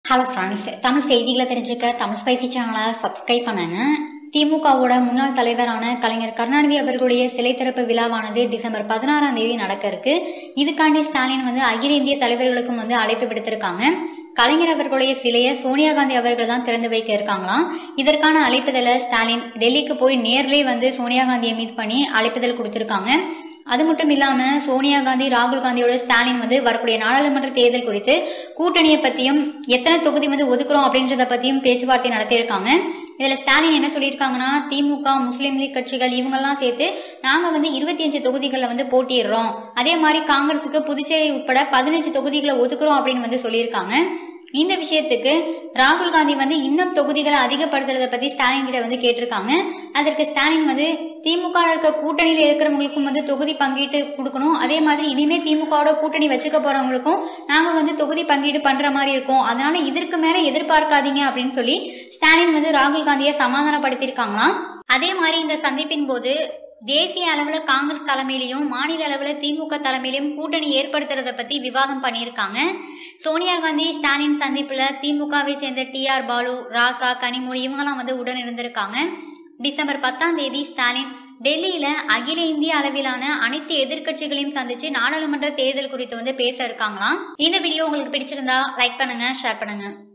hello friends Tamil செய்திகளை தெரிஞ்சுக்க Tamil spicy சேனலை சப்ஸ்கிரைப் பண்ணுங்க திமுகவோட முன்னாள் தலைவரான கலைஞர் கருணாநிதி அவர்களுடைய சிலை திறப்பு விழாவானது டிசம்பர் பதினாறாம் தேதி நடக்க இருக்கு இதுக்காண்டி ஸ்டாலின் வந்து அகில இந்திய தலைவர்களுக்கும் வந்து அழைப்பு விடுத்திருக்காங்க கலைஞர் அவர்களுடைய சிலையை சோனியா காந்தி அவர்கள் தான் திறந்து வைக்க இருக்காங்களாம் இதற்கான அழைப்புதலை ஸ்டாலின் டெல்லிக்கு போய் நேர்லயே வந்து சோனியா காந்தியை மீட் பண்ணி அழைப்புதல் கொடுத்திருக்காங்க அது மட்டும் இல்லாம சோனியா காந்தி ராகுல் காந்தியோட ஸ்டாலின் வந்து வரக்கூடிய நாடாளுமன்ற தேர்தல் குறித்து கூட்டணியை பத்தியும் எத்தனை தொகுதி வந்து ஒதுக்குறோம் அப்படின்றத பத்தியும் பேச்சுவார்த்தை நடத்தியிருக்காங்க இதுல ஸ்டாலின் என்ன சொல்லியிருக்காங்கன்னா திமுக முஸ்லீம் லீக் கட்சிகள் இவங்கெல்லாம் சேர்த்து நாங்க வந்து இருபத்தி அஞ்சு தொகுதிகளில் வந்து போட்டிடுறோம் அதே மாதிரி காங்கிரஸுக்கு புதுச்சேரி உட்பட பதினஞ்சு தொகுதிகளை ஒதுக்குறோம் அப்படின்னு வந்து சொல்லியிருக்காங்க இந்த விஷயத்துக்கு ராகுல் காந்தி வந்து இன்னும் தொகுதிகளை அதிகப்படுத்துறத பத்தி ஸ்டாலின் கிட்ட வந்து கேட்டிருக்காங்க அதற்கு ஸ்டாலின் வந்து திமுக இருக்க கூட்டணியில இருக்கிறவங்களுக்கும் வந்து தொகுதி பங்கீட்டு கொடுக்கணும் அதே மாதிரி இனிமே திமுகவோட கூட்டணி வச்சுக்க போறவங்களுக்கும் நாங்க வந்து தொகுதி பங்கீடு பண்ற மாதிரி இருக்கும் அதனால இதற்கு மேல எதிர்பார்க்காதீங்க அப்படின்னு சொல்லி ஸ்டாலின் வந்து ராகுல் காந்தியை சமாதானப்படுத்தியிருக்காங்களாம் அதே மாதிரி இந்த சந்திப்பின் போது தேசிய அளவுல காங்கிரஸ் தலைமையிலையும் மாநில அளவுல திமுக தலைமையிலையும் கூட்டணி ஏற்படுத்துறத பத்தி விவாதம் பண்ணியிருக்காங்க சோனியா காந்தி ஸ்டாலின் சந்திப்புல திமுகவை சேர்ந்த டி ஆர் பாலு ராசா கனிமொழி இவங்கெல்லாம் வந்து உடன் இருந்திருக்காங்க டிசம்பர் பத்தாம் தேதி ஸ்டாலின் டெல்லியில அகில இந்திய அளவிலான அனைத்து எதிர்க்கட்சிகளையும் சந்திச்சு நாடாளுமன்ற தேர்தல் குறித்து வந்து பேச இருக்காங்களாம் இந்த வீடியோ உங்களுக்கு பிடிச்சிருந்தா லைக் பண்ணுங்க ஷேர் பண்ணுங்க